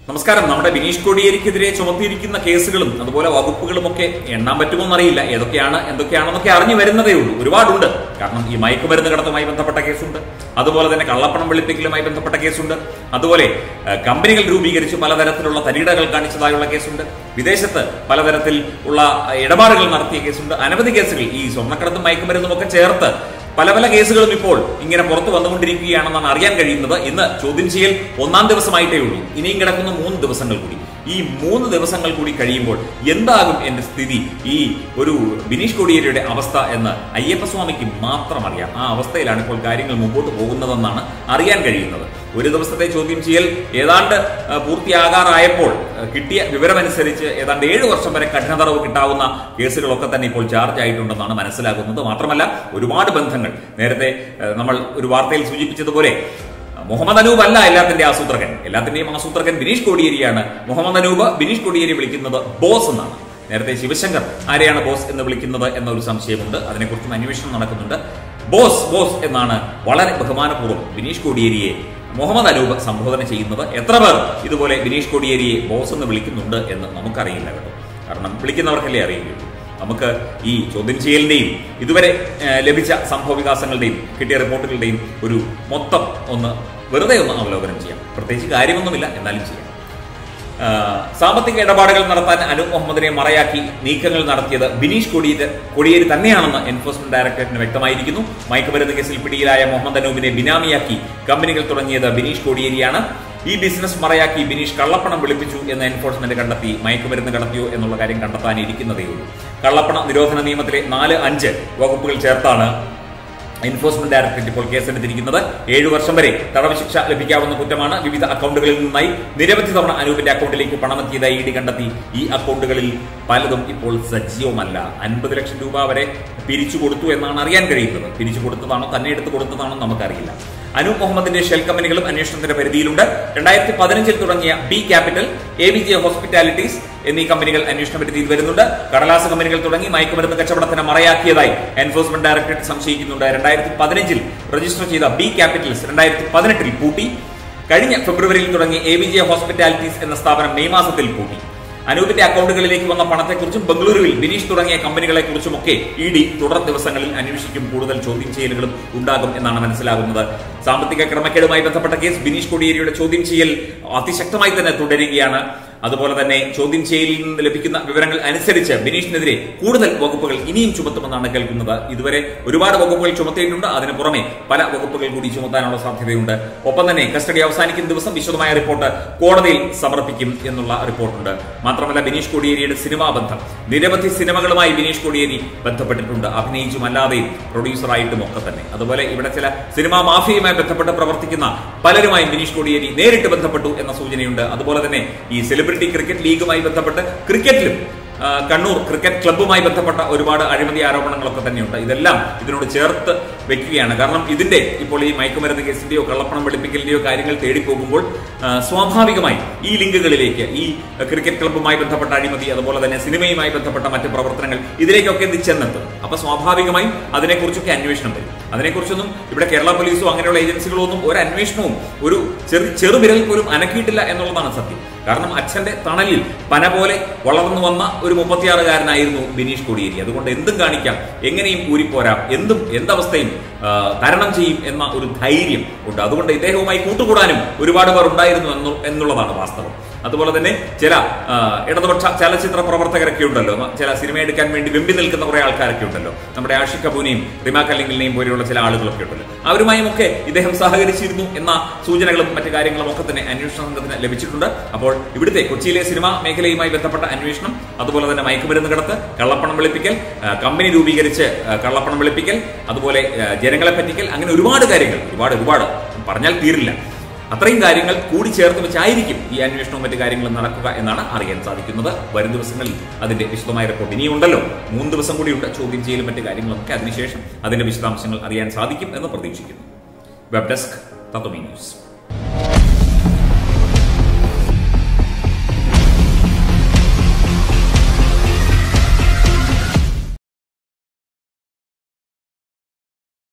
നമസ്കാരം നമ്മുടെ ബിനീഷ് കോടിയേരിക്കെതിരെ ചുമത്തിയിരിക്കുന്ന കേസുകളും അതുപോലെ വകുപ്പുകളും ഒക്കെ എണ്ണാൻ പറ്റുമോ എന്നറിയില്ല ഏതൊക്കെയാണ് എന്തൊക്കെയാണെന്നൊക്കെ അറിഞ്ഞു വരുന്നതേ ഉള്ളൂ ഒരുപാടുണ്ട് കാരണം ഈ മയക്കുമരുന്ന് കടത്തുമായി ബന്ധപ്പെട്ട കേസുണ്ട് അതുപോലെ തന്നെ കള്ളപ്പണം വെളുപ്പിക്കലുമായി ബന്ധപ്പെട്ട കേസുണ്ട് അതുപോലെ ഏഹ്, കമ്പനികൾ രൂപീകരിച്ച് പലതരത്തിലുള്ള തരികിടകൾ കാണിച്ചതായുള്ള കേസുണ്ട് വിദേശത്ത് പലതരത്തിൽ ഉള്ള ഇടപാടുകൾ നടത്തിയ കേസുണ്ട് അനവധി കേസുകൾ ഈ സ്വർണ്ണക്കടത്തും മയക്കുമരുന്നും ഒക്കെ ചേർത്ത് പല പല കേസുകളും ഇപ്പോൾ ഇങ്ങനെ പുറത്തു വന്നുകൊണ്ടിരിക്കുകയാണെന്നാണ് അറിയാൻ കഴിയുന്നത് ഇന്ന് ചോദ്യം ചെയ്യൽ ഒന്നാം ദിവസമായിട്ടേ ഉള്ളൂ ഇനിയും കിടക്കുന്ന മൂന്ന് ദിവസങ്ങൾ കൂടി ഈ മൂന്ന് ദിവസങ്ങൾ കൂടി കഴിയുമ്പോൾ എന്താകും എന്റെ സ്ഥിതി ഈ ഒരു ബിനീഷ് കോടിയേരിയുടെ അവസ്ഥ എന്ന് അയ്യപ്പസ്വാമിക്ക് മാത്രം അറിയാം ആ അവസ്ഥയിലാണ് ഇപ്പോൾ കാര്യങ്ങൾ മുമ്പോട്ട് പോകുന്നതെന്നാണ് അറിയാൻ കഴിയുന്നത് ഒരു ദിവസത്തെ ചോദ്യം ചെയ്യൽ ഏതാണ്ട് ആ, പൂർത്തിയാകാറായപ്പോൾ ആ, കിട്ടിയ വിവരമനുസരിച്ച് ഏതാണ്ട് ഏഴ് വർഷം വരെ കഠിന തടവ് കിട്ടാവുന്ന കേസുകളൊക്കെ തന്നെ ഇപ്പോൾ ചാർജ് ആയിട്ടുണ്ടെന്നാണ് മനസ്സിലാകുന്നത് മാത്രമല്ല ഒരുപാട് ബന്ധങ്ങൾ നേരത്തെ ആ, നമ്മൾ ഒരു വാർത്തയിൽ സൂചിപ്പിച്ചതുപോലെ മുഹമ്മദ് അനൂപ് അല്ല എല്ലാത്തിന്റെ ആസൂത്രകൻ എല്ലാത്തിന്റെയും ആസൂത്രകൻ ബിനീഷ് കോടിയേരിയാണ് മുഹമ്മദ് അനൂപ് ബിനീഷ് കോടിയേരി വിളിക്കുന്നത് ബോസ് എന്നാണ് നേരത്തെ ശിവശങ്കർ ആരെയാണ് ബോസ് എന്ന് വിളിക്കുന്നത് എന്നൊരു സംശയമുണ്ട് അതിനെക്കുറിച്ചും അന്വേഷണം നടക്കുന്നുണ്ട് ബോസ് ബോസ് എന്നാണ് വളരെ ബഹുമാനപൂർവ്വം ബിനീഷ് കോടിയേരിയെ മുഹമ്മദ് അനൂപ് സംബോധന ചെയ്യുന്നത് എത്ര പേർ ഇതുപോലെ ബിനീഷ് കോടിയേരിയെ ബോസ് എന്ന് വിളിക്കുന്നുണ്ട് എന്ന് നമുക്കറിയില്ല കേട്ടോ കാരണം വിളിക്കുന്നവർക്കല്ലേ അറിയുകയുള്ളൂ നമുക്ക് ഈ ചോദ്യം ചെയ്യലിന്റെയും ഇതുവരെ ഏഹ്, ലഭിച്ച സംഭവ വികാസങ്ങളുടെയും കിട്ടിയ റിപ്പോർട്ടുകളുടെയും ഒരു മൊത്തം ഒന്ന് വെറുതെ ഒന്ന് അവലോകനം ചെയ്യാം പ്രത്യേകിച്ച് കാര്യമൊന്നുമില്ല എന്നാലും ചെയ്യാം ആ, സാമ്പത്തിക ഇടപാടുകൾ നടത്താൻ അനു മുഹമ്മദിനെ മറയാക്കി നീക്കങ്ങൾ നടത്തിയത് ബിനീഷ് കൊടിയേരി കൊടിയേരി തന്നെയാണെന്ന് എൻഫോഴ്സ്മെന്റ് ഡയറക്ടറേറ്റിന് വ്യക്തമായിരിക്കുന്നു മയക്കുമരുന്ന് കേസിൽ പിടിയിലായ മുഹമ്മദ് അനൂപിനെ ബിനാമിയാക്കി കമ്പനികൾ തുടങ്ങിയത് ബിനീഷ് കോടിയേരിയാണ് ഈ ബിസിനസ് മറയാക്കി ബിനീഷ് കള്ളപ്പണം വിളിപ്പിച്ചു എന്ന് എൻഫോഴ്സ്മെന്റ് കണ്ടെത്തി മയക്കുമരുന്ന് കടത്തിയോ എന്നുള്ള കാര്യം കണ്ടെത്താനിരിക്കുന്നതേ ഉള്ളൂ കള്ളപ്പണ നിരോധന നിയമത്തിലെ നാല് അഞ്ച് വകുപ്പുകൾ ചേർത്താണ് എൻഫോഴ്സ്മെന്റ് ഡയറക്ടറേറ്റ് ഇപ്പോൾ കേസെടുത്തിരിക്കുന്നത് ഏഴു വർഷം വരെ തടവ് ശിക്ഷ ലഭിക്കാവുന്ന കുറ്റമാണ് വിവിധ അക്കൗണ്ടുകളിൽ നിന്നായി നിരവധി തവണ അനൂപിന്റെ അക്കൗണ്ടിലേക്ക് പണമെത്തിയതായി ഇ ഡി കണ്ടെത്തി ഈ അക്കൗണ്ടുകളിൽ പലതും ഇപ്പോൾ സജീവമല്ല അൻപത് ലക്ഷം രൂപ വരെ പിരിച്ചു കൊടുത്തു എന്നാണ് അറിയാൻ കഴിയുന്നത് പിരിച്ചു കൊടുത്തതാണോ തന്നെ എടുത്ത് കൊടുത്തതാണോ നമുക്കറിയില്ല അനൂപ് മുഹമ്മദിന്റെ ഷെൽ കമ്പനികളും അന്വേഷണത്തിന്റെ പരിധിയിലുണ്ട് രണ്ടായിരത്തി പതിനഞ്ചിൽ തുടങ്ങിയ B Capital A B J Hospitalities എന്നീ കമ്പനികൾ അന്വേഷണ പരിധിയിൽ വരുന്നുണ്ട് കടലാസ് കമ്പനികൾ തുടങ്ങി മയക്കുമരുന്ന് കച്ചവടത്തിന് മറയാക്കിയതായി എൻഫോഴ്സ്മെന്റ് ഡയറക്ടറേറ്റ് സംശയിക്കുന്നുണ്ട് രണ്ടായിരത്തി പതിനഞ്ചിൽ രജിസ്റ്റർ ചെയ്ത ബി ക്യാപിറ്റൽസ് രണ്ടായിരത്തി പതിനെട്ടിൽ പൂട്ടി കഴിഞ്ഞ ഫെബ്രുവരിയിൽ തുടങ്ങി എ ബി ജെ ഹോസ്പിറ്റാലിറ്റീസ് എന്ന സ്ഥാപനം മെയ് മാസത്തിൽ പൂട്ടി അനൂപിന്റെ അക്കൗണ്ടുകളിലേക്ക് വന്ന പണത്തെക്കുറിച്ചും ബംഗളൂരുവിൽ ബിനീഷ് തുടങ്ങിയ കമ്പനികളെ കുറിച്ചുമൊക്കെ ഇ ഡി തുടർ ദിവസങ്ങളിൽ അന്വേഷിക്കും കൂടുതൽ ചോദ്യം ചെയ്യലുകളും ഉണ്ടാകും എന്നാണ് മനസ്സിലാകുന്നത് സാമ്പത്തിക ക്രമക്കേടുമായി ബന്ധപ്പെട്ട കേസ് ബിനീഷ് കോടിയേരിയുടെ ചോദ്യം ചെയ്യൽ അതിശക്തമായി തന്നെ തുടരുകയാണ് അതുപോലെ തന്നെ ചോദ്യം ചെയ്യലിൽ നിന്ന് ലഭിക്കുന്ന വിവരങ്ങൾ അനുസരിച്ച് ബിനീഷിനെതിരെ കൂടുതൽ വകുപ്പുകൾ ഇനിയും ചുമത്തുമെന്നാണ് കേൾക്കുന്നത് ഇതുവരെ ഒരുപാട് വകുപ്പുകൾ ചുമത്തിയിട്ടുണ്ട് അതിന് പുറമെ പല വകുപ്പുകൾ കൂടി ചുമത്താനുള്ള സാധ്യതയുണ്ട് ഒപ്പം തന്നെ കസ്റ്റഡി അവസാനിക്കുന്ന ദിവസം വിശദമായ റിപ്പോർട്ട് കോടതിയിൽ സമർപ്പിക്കും എന്നുള്ള റിപ്പോർട്ടുണ്ട് മാത്രമല്ല ബിനീഷ് കോടിയേരിയുടെ സിനിമാ ബന്ധം നിരവധി സിനിമകളുമായി ബിനീഷ് കോടിയേരി ബന്ധപ്പെട്ടിട്ടുണ്ട് അഭിനയിച്ചും അല്ലാതെയും പ്രൊഡ്യൂസറായിട്ടും ഒക്കെ തന്നെ അതുപോലെ ഇവിടെ ചില സിനിമാ മാഫിയയുമായി ബന്ധപ്പെട്ട് പ്രവർത്തിക്കുന്ന പലരുമായി ബിനീഷ് കോടിയേരി നേരിട്ട് ബന്ധപ്പെട്ടു എന്ന സൂചനയുണ്ട് അതുപോലെ തന്നെ ഈ സെലിബ്രിറ്റി ക്രിക്കറ്റ് ലീഗുമായി ബന്ധപ്പെട്ട് ക്രിക്കറ്റിലും ആ, കണ്ണൂർ ക്രിക്കറ്റ് ക്ലബ്ബുമായി ബന്ധപ്പെട്ട ഒരുപാട് അഴിമതി ആരോപണങ്ങളൊക്കെ തന്നെയുണ്ട് ഇതെല്ലാം ഇതിനോട് ചേർത്ത് വെക്കുകയാണ് കാരണം ഇതിന്റെ ഇപ്പോൾ ഈ മയക്കുമരുന്ന് കേസിന്റെയോ കള്ളപ്പണം വെളുപ്പിക്കലിന്റെയോ കാര്യങ്ങൾ തേടി പോകുമ്പോൾ ആ, സ്വാഭാവികമായി ഈ ലിങ്കുകളിലേക്ക് ഈ ക്രിക്കറ്റ് ക്ലബ്ബുമായി ബന്ധപ്പെട്ട അഴിമതി അതുപോലെ തന്നെ സിനിമയുമായി ബന്ധപ്പെട്ട മറ്റ് പ്രവർത്തനങ്ങൾ ഇതിലേക്കൊക്കെ ഇത് ചെന്നെത്തും അപ്പൊ സ്വാഭാവികമായും അതിനെക്കുറിച്ചൊക്കെ അന്വേഷണം വരും അതിനെക്കുറിച്ചൊന്നും ഇവിടെ കേരള പോലീസോ അങ്ങനെയുള്ള ഏജൻസികളോ ഒന്നും ഒരു അന്വേഷണവും ഒരു ചെറു ചെറുവിരൽ പോലും അനക്കിയിട്ടില്ല എന്നുള്ളതാണ് സത്യം കാരണം അച്ഛന്റെ തണലിൽ പന പോലെ വളർന്നു വന്ന ഒരു മുപ്പത്തിയാറുകാരനായിരുന്നു ബിനീഷ് കോടിയേരി അതുകൊണ്ട് എന്തും കാണിക്കാം എങ്ങനെയും ഊരിപ്പോരാം എന്തും എന്തവസ്ഥയും ആ, തരണം ചെയ്യും എന്ന ഒരു ധൈര്യം ഉണ്ട് അതുകൊണ്ട് ഇദ്ദേഹവുമായി കൂട്ടുകൂടാനും ഒരുപാട് പേർ ഉണ്ടായിരുന്നു എന്നു- എന്നുള്ളതാണ് വാസ്തവം അതുപോലെ തന്നെ ചില ആ, ഇടതുപക്ഷ ചലച്ചിത്ര പ്രവർത്തകരൊക്കെ ഉണ്ടല്ലോ ചില സിനിമ എടുക്കാൻ വേണ്ടി വെമ്പി നിൽക്കുന്ന കുറെ ആൾക്കാരൊക്കെ ഉണ്ടല്ലോ നമ്മുടെ ആഷിഖ് കപൂനെയും റിമ കല്ലിങ്കലിനെയും പോലെയുള്ള ചില ആളുകളൊക്കെ ഉണ്ടല്ലോ അവരുമായും ഒക്കെ ഇദ്ദേഹം സഹകരിച്ചിരുന്നു എന്ന സൂചനകളും മറ്റു കാര്യങ്ങളും ഒക്കെ തന്നെ അന്വേഷണ സംഘത്തിന് ലഭിച്ചിട്ടുണ്ട് അപ്പോൾ ഇവിടുത്തെ കൊച്ചിയിലെ സിനിമാ മേഖലയുമായി ബന്ധപ്പെട്ട അന്വേഷണം അതുപോലെ തന്നെ മയക്കുമരുന്ന് കടത്ത് കള്ളപ്പണം വെളുപ്പിക്കൽ ആ, കമ്പനി രൂപീകരിച്ച് ആ, കള്ളപ്പണം വെളുപ്പിക്കൽ അതുപോലെ ആ, ജനങ്ങളെ പറ്റിക്കൽ അങ്ങനെ ഒരുപാട് കാര്യങ്ങൾ ഒരുപാട് ഒരുപാട് പറഞ്ഞാൽ തീരില്ല അത്രയും കാര്യങ്ങൾ കൂടി ചേർത്ത് വെച്ചായിരിക്കും ഈ അന്വേഷണവും മറ്റു കാര്യങ്ങളും നടക്കുക എന്നാണ് അറിയാൻ സാധിക്കുന്നത് വരും ദിവസങ്ങളിൽ അതിന്റെ വിശദമായ റിപ്പോർട്ട് ഇനിയുണ്ടല്ലോ മൂന്ന് ദിവസം കൂടിയുണ്ട് ചോദ്യം ചെയ്യലും മറ്റു കാര്യങ്ങളൊക്കെ അതിനുശേഷം അതിന്റെ വിശദാംശങ്ങൾ അറിയാൻ സാധിക്കും എന്ന് പ്രതീക്ഷിക്കുന്നു വെബ് ഡെസ്ക് തത്വമി ന്യൂസ്